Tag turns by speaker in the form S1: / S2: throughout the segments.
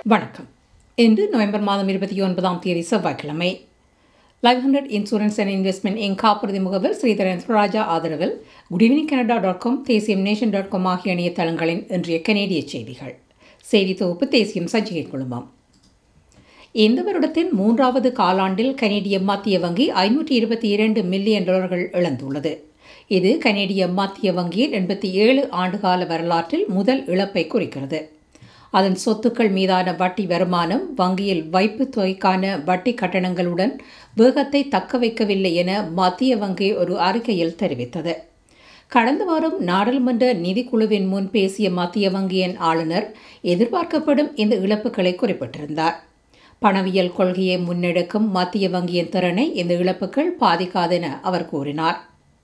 S1: வணக்கம் இன்று நவம்பர் மாதம் இருபத்தி ஒன்பதாம் தேதி செவ்வாய்க்கிழமை live hundred insurance and investment inc காப்புறுதி முகவர் ஸ்ரீதரன் சுராஜா ஆதரவில் good evening Canada dot com தேசியம் நேஷன் டாட் காம் ஆகிய இணையதளங்களின் இன்றைய கனேடிய செய்திகள் செய்தி தொகுப்பு தேசியம் சஞ்சிகை குழுமம் இந்த வருடத்தின் மூன்றாவது காலாண்டில் கனேடிய மத்திய வங்கி ஐநூற்றி இருபத்தி இரண்டு மில்லியன் டாலர்கள் இழந்துள்ளது இது கனேடிய மத்திய வங்கியின் எண்பத்தி ஏழு ஆண்டுகால வரலாற்றில் முதல் இழப்பை குறிக்கிறது அதன் சொத்துக்கள் மீதான வட்டி வருமானம் வங்கியில் வைப்பு தொகைக்கான வட்டி கட்டணங்களுடன் வேகத்தை தக்க வைக்கவில்லை என மத்திய வங்கி ஒரு அறிக்கையில் தெரிவித்தது கடந்த வாரம் நாடாளுமன்ற நிதிக்குழுவின் முன் பேசிய மத்திய வங்கியின் ஆளுநர் எதிர்பார்க்கப்படும் இந்த இழப்புகளை குறிப்பிட்டிருந்தார் பணவியல் கொள்கையை முன்னெடுக்கும் மத்திய வங்கியின் திறனை இந்த இழப்புகள் பாதிக்காதென அவர் கூறினார்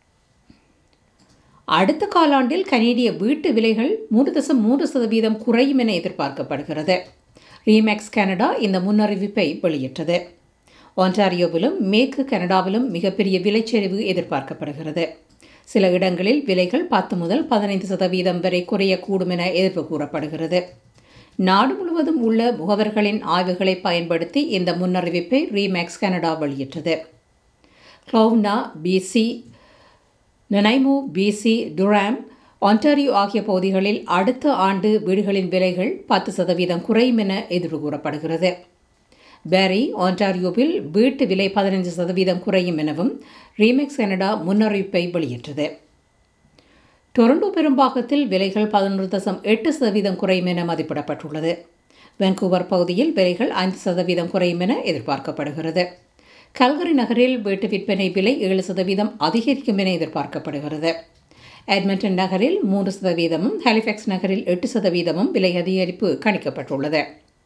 S1: அடுத்த காலாண்டில் கனேடிய வீட்டு விலைகள் மூன்று தசம் மூன்று சதவீதம் குறையும் என எதிர்பார்க்கப்படுகிறது ரீமேக்ஸ் கனடா இந்த முன்னறிவிப்பை வெளியிட்டது ஒன்டாரியோவிலும் மேற்கு கனடாவிலும் மிகப்பெரிய விலைச்சரிவு எதிர்பார்க்கப்படுகிறது சில இடங்களில் விலைகள் பத்து முதல் பதினைந்து சதவீதம் வரை குறையக்கூடும் என எதிர்ப்பு கூறப்படுகிறது நாடு முழுவதும் உள்ள முகவர்களின் ஆய்வுகளை பயன்படுத்தி இந்த முன்னறிவிப்பை ரீமேக்ஸ் கனடா வெளியிட்டது Kelowna BC Nanaimo BC Durham Ontario ஆகிய பகுதிகளில் அடுத்த ஆண்டு வீடுகளின் விலைகள் பத்து சதவீதம் குறையும் என எதிர்வு கூறப்படுகிறது பேரி ஒன்டாரியோவில் வீட்டு விலை பதினைந்து சதவீதம் குறையும் எனவும் ரீமெக்ஸ் கனடா முன்னறிவிப்பை வெளியிட்டது டொரண்டோ பெரும்பாகத்தில் விலைகள் பதினொன்று தசம் எட்டு சதவீதம் குறையும் என மதிப்பிடப்பட்டுள்ளது வென்கூவர் பகுதியில் விலைகள் ஐந்து சதவீதம் குறையும் என எதிர்பார்க்கப்படுகிறது கல்கரி நகரில் வீட்டு விற்பனை விலை ஏழு சதவீதம் அதிகரிக்கும் என எதிர்பார்க்கப்படுகிறது எட்மண்டன் நகரில் மூன்று சதவீதமும் ஹாலிஃபேக்ஸ் நகரில் எட்டு சதவீதமும் விலை அதிகரிப்பு கணிக்கப்பட்டுள்ளது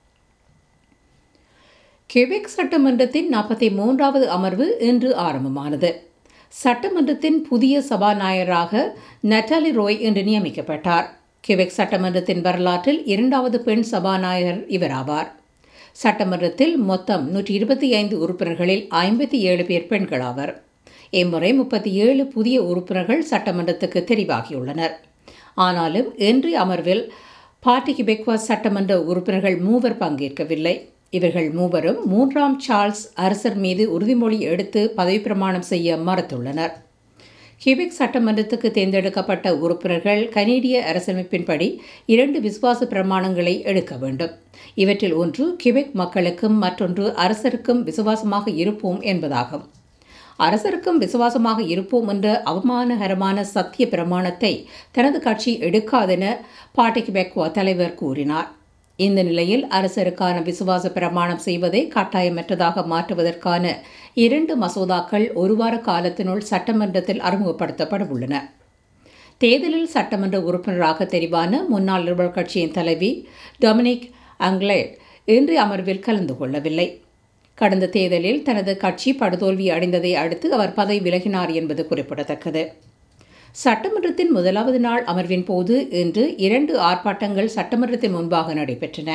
S1: கியூபெக் சட்டமன்றத்தின் நாற்பத்தி மூன்றாவது அமர்வு இன்று ஆரம்பமானது சட்டமன்றத்தின் புதிய சபாநாயகராக நட்டாலி ரோய் இன்று நியமிக்கப்பட்டார் கியூபெக் சட்டமன்றத்தின் வரலாற்றில் இரண்டாவது பெண் சபாநாயகர் இவராவார் சட்டமன்றத்தில் மொத்தம் நூற்றி இருபத்தி ஐந்து உறுப்பினர்களில் ஐம்பத்தி ஏழு பேர் பெண்களாவர் இம்முறை முப்பத்தி ஏழு புதிய உறுப்பினர்கள் சட்டமன்றத்துக்கு தெரிவாகியுள்ளனர் ஆனாலும் இன்றைய அமர்வில் பார்ட்டி கிபெக்வா சட்டமன்ற உறுப்பினர்கள் மூவர் பங்கேற்கவில்லை இவர்கள் மூவரும் மூன்றாம் சார்ல்ஸ் அரசர் மீது உறுதிமொழி எடுத்து பதவி பிரமாணம் செய்ய மறுத்துள்ளனர் கியூபெக் சட்டமன்றத்துக்கு தேர்ந்தெடுக்கப்பட்ட உறுப்பினர்கள் கனேடிய அரசமைப்பின்படி இரண்டு விசுவாச பிரமாணங்களை எடுக்க வேண்டும் இவற்றில் ஒன்று கியூபெக் மக்களுக்கும் மற்றொன்று அரசருக்கும் விசுவாசமாக இருப்போம் என்பதாகும் அரசருக்கும் விசுவாசமாக இருப்போம் என்ற அவமானகரமான சத்திய பிரமாணத்தை தனது கட்சி எடுக்காதென பாட்டி கிபெக்வா தலைவர் கூறினார் இந்த நிலையில் அரசருக்கான விசுவாச பிரமாணம் செய்வதை கட்டாயமற்றதாக மாற்றுவதற்கான இரண்டு மசோதாக்கள் ஒரு வார காலத்தினுள் சட்டமன்றத்தில் அறிமுகப்படுத்தப்பட உள்ளன தேர்தலில் சட்டமன்ற உறுப்பினராக தெரிவான முன்னாள் லிபரல் கட்சியின் தலைவி டொமினிக் அங்லேட் இன்றைய அமர்வில் கலந்து கொள்ளவில்லை கடந்த தேர்தலில் தனது கட்சி படுதோல்வி அடைந்ததை அடுத்து அவர் பதவி விலகினார் என்பது குறிப்பிடத்தக்கது சட்டமன்றத்தின் முதலாவது நாள் அமர்வின் போது இன்று இரண்டு ஆர்ப்பாட்டங்கள் சட்டமன்றத்தின் முன்பாக நடைபெற்றன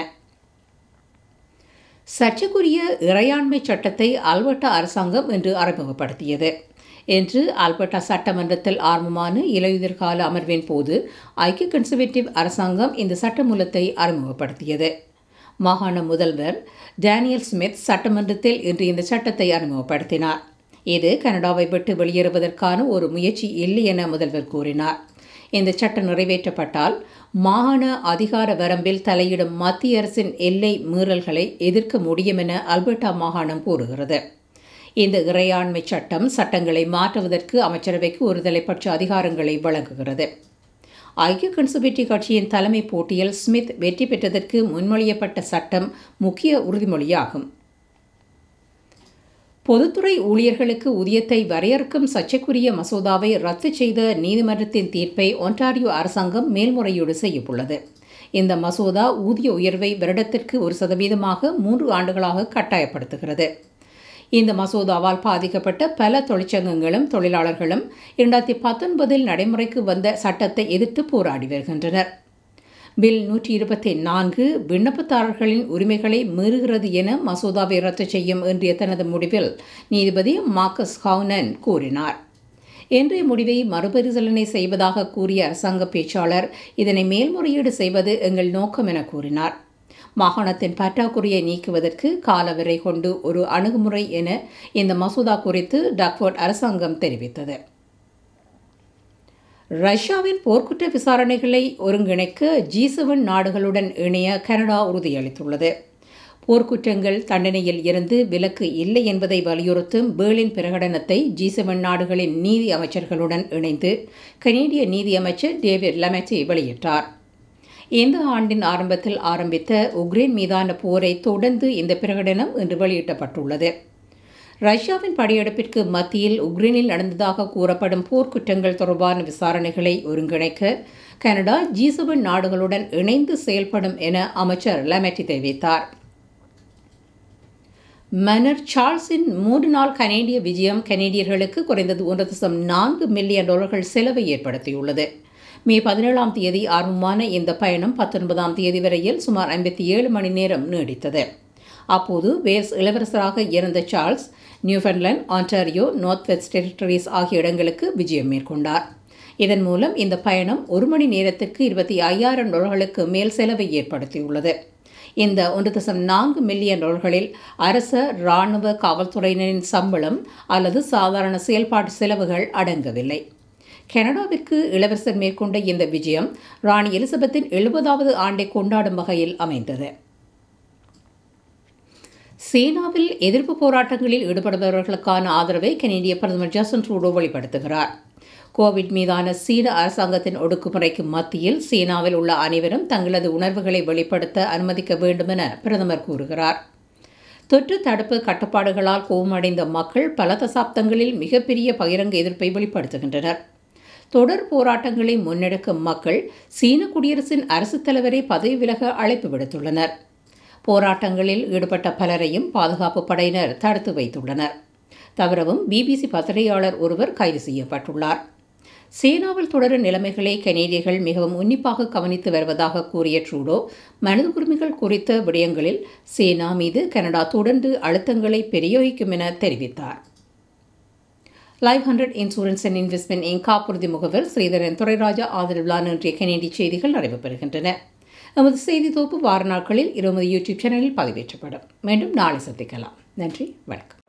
S1: சர்ச்சைக்குரிய இறையாண்மை சட்டத்தை அல்பர்டா அரசாங்கம் இன்று அறிமுகப்படுத்தியது என்று ஆல்பர்டா சட்டமன்றத்தில் ஆரம்பமான இலையுதிர்கால அமர்வின் போது ஐக்கிய கன்சர்வேட்டிவ் அரசாங்கம் இந்த சட்டமூலத்தை அறிமுகப்படுத்தியது மாகாண முதல்வர் டேனியல் ஸ்மித் சட்டமன்றத்தில் இன்று இந்த சட்டத்தை அறிமுகப்படுத்தினார் இது கனடாவை விட்டு வெளியேறுவதற்கான ஒரு முயற்சி இல்லை என முதல்வர் கூறினார் இந்த சட்டம் நிறைவேற்றப்பட்டால் மாகாண அதிகார வரம்பில் தலையிடும் மத்திய அரசின் எல்லை மீறல்களை எதிர்க்க முடியும் என அல்பர்டா மாகாணம் கூறுகிறது இந்த இறையாண்மை சட்டம் சட்டங்களை மாற்றுவதற்கு அமைச்சரவைக்கு ஒரு தலைப்பட்ச அதிகாரங்களை வழங்குகிறது ஐக்கிய கன்சர்வேட்டிவ் கட்சியின் தலைமை போட்டியில் ஸ்மித் வெற்றி பெற்றதற்கு முன்மொழியப்பட்ட சட்டம் முக்கிய உறுதிமொழியாகும் பொதுத்துறை ஊழியர்களுக்கு ஊதியத்தை வரையறுக்கும் சர்ச்சைக்குரிய மசோதாவை ரத்து செய்த நீதிமன்றத்தின் தீர்ப்பை ஒன்டாரியோ அரசாங்கம் மேல்முறையீடு செய்யவுள்ளது இந்த மசோதா ஊதிய உயர்வை வருடத்திற்கு ஒரு சதவீதமாக மூன்று ஆண்டுகளாக கட்டாயப்படுத்துகிறது இந்த மசோதாவால் பாதிக்கப்பட்ட பல தொழிற்சங்கங்களும் தொழிலாளர்களும் இரண்டாயிரத்தி பத்தொன்பதில் நடைமுறைக்கு வந்த சட்டத்தை எதிர்த்து போராடி வருகின்றனர் பில் நூற்றி இருபத்தி நான்கு விண்ணப்பதாரர்களின் உரிமைகளை மீறுகிறது என மசோதாவை ரத்து செய்யும் இன்றைய தனது முடிவில் நீதிபதி மார்க்கஸ் ஹவுனன் கூறினார் இன்றைய முடிவை மறுபரிசீலனை செய்வதாக கூறிய அரசாங்க பேச்சாளர் இதனை மேல்முறையீடு செய்வது எங்கள் நோக்கம் என கூறினார் மாகாணத்தின் பற்றாக்குறையை நீக்குவதற்கு காலவரை கொண்டு ஒரு அணுகுமுறை என இந்த மசோதா குறித்து டக்ஃபோர்ட் அரசாங்கம் தெரிவித்தது ரஷ்யாவின் போர்க்குற்ற விசாரணைகளை ஒருங்கிணைக்க ஜி செவன் நாடுகளுடன் இணைய கனடா உறுதியளித்துள்ளது போர்க்குற்றங்கள் தண்டனையில் இருந்து விலக்கு இல்லை என்பதை வலியுறுத்தும் பேர்லின் பிரகடனத்தை ஜி செவன் நாடுகளின் நீதி அமைச்சர்களுடன் இணைந்து கனேடிய நீதி அமைச்சர் டேவிட் லமெட்டி வெளியிட்டார் இந்த ஆண்டின் ஆரம்பத்தில் ஆரம்பித்த உக்ரைன் மீதான போரை தொடர்ந்து இந்த பிரகடனம் இன்று வெளியிடப்பட்டுள்ளது ரஷ்யாவின் படையெடுப்பிற்கு மத்தியில் உக்ரைனில் நடந்ததாக கூறப்படும் போர்க்குற்றங்கள் தொடர்பான விசாரணைகளை ஒருங்கிணைக்க கனடா ஜி செவன் நாடுகளுடன் இணைந்து செயல்படும் என அமைச்சர் லமெட்டி தெரிவித்தார் மன்னர் சார்ல்ஸின் மூன்று நாள் கனேடிய விஜயம் கனேடியர்களுக்கு குறைந்தது ஒன்று தசம் நான்கு மில்லியன் டாலர்கள் செலவை ஏற்படுத்தியுள்ளது மே பதினேழாம் தேதி ஆரம்பமான இந்த பயணம் பத்தொன்பதாம் தேதி வரையில் சுமார் ஐம்பத்தி ஏழு மணி நேரம் நீடித்தது அப்போது வேல்ஸ் இளவரசராக இருந்த Charles Newfoundland Ontario north west territories ஆகிய இடங்களுக்கு விஜயம் மேற்கொண்டார் இதன் மூலம் இந்த பயணம் ஒரு மணி நேரத்திற்கு இருபத்தி ஐயாயிரம் டாலர்களுக்கு மேல் செலவை ஏற்படுத்தியுள்ளது இந்த ஒன்று தசம் நான்கு மில்லியன் டாலர்களில் அரச இராணுவ காவல்துறையினரின் சம்பளம் அல்லது சாதாரண செயல்பாட்டு செலவுகள் அடங்கவில்லை கனடாவிற்கு இளவரசர் மேற்கொண்ட இந்த விஜயம் ராணி எலிசபெத்தின் எழுபதாவது ஆண்டை கொண்டாடும் வகையில் அமைந்தது சீனாவில் எதிர்ப்பு போராட்டங்களில் ஈடுபடுபவர்களுக்கான ஆதரவை கனேடிய பிரதமர் ஜஸ்டின் ட்ரூடோ வெளிப்படுத்துகிறார் கோவிட் மீதான சீன அரசாங்கத்தின் ஒடுக்குமுறைக்கு மத்தியில் சீனாவில் உள்ள அனைவரும் தங்களது உணர்வுகளை வெளிப்படுத்த அனுமதிக்க வேண்டும் என பிரதமர் கூறுகிறார் தொற்று தடுப்பு கட்டுப்பாடுகளால் கோபமடைந்த மக்கள் பல தசாப்தங்களில் மிகப்பெரிய பகிரங்க எதிர்ப்பை வெளிப்படுத்துகின்றனர் தொடர் போராட்டங்களை முன்னெடுக்கும் மக்கள் சீன குடியரசின் அரசுத் தலைவரை பதவி விலக அழைப்பு விடுத்துள்ளனர் போராட்டங்களில் ஈடுபட்ட பலரையும் பாதுகாப்பு படையினர் தடுத்து வைத்துள்ளனர் தவிரவும் பிபிசி பத்திரிகையாளர் ஒருவர் கைது செய்யப்பட்டுள்ளார் சீனாவில் தொடரும் நிலைமைகளை கனேடியர்கள் மிகவும் உன்னிப்பாக கவனித்து வருவதாக கூறிய ட்ரூடோ மனித உரிமைகள் குறித்த விடயங்களில் சீனா மீது கனடா தொடர்ந்து அழுத்தங்களை பிரயோகிக்கும் என தெரிவித்தார் live hundred insurance and investment inc காப்புறுதி முகவர் ஸ்ரீதரன் துரைராஜா ஆதரவிலான இன்றைய கனேடிய செய்திகள் நிறைவு பெறுகின்றன நமது செய்தி தொகுப்பு வார நாட்களில் இருபது யூடியூப் சேனலில் பதிவேற்றப்படும் மீண்டும் நாளை சந்திக்கலாம் நன்றி வணக்கம்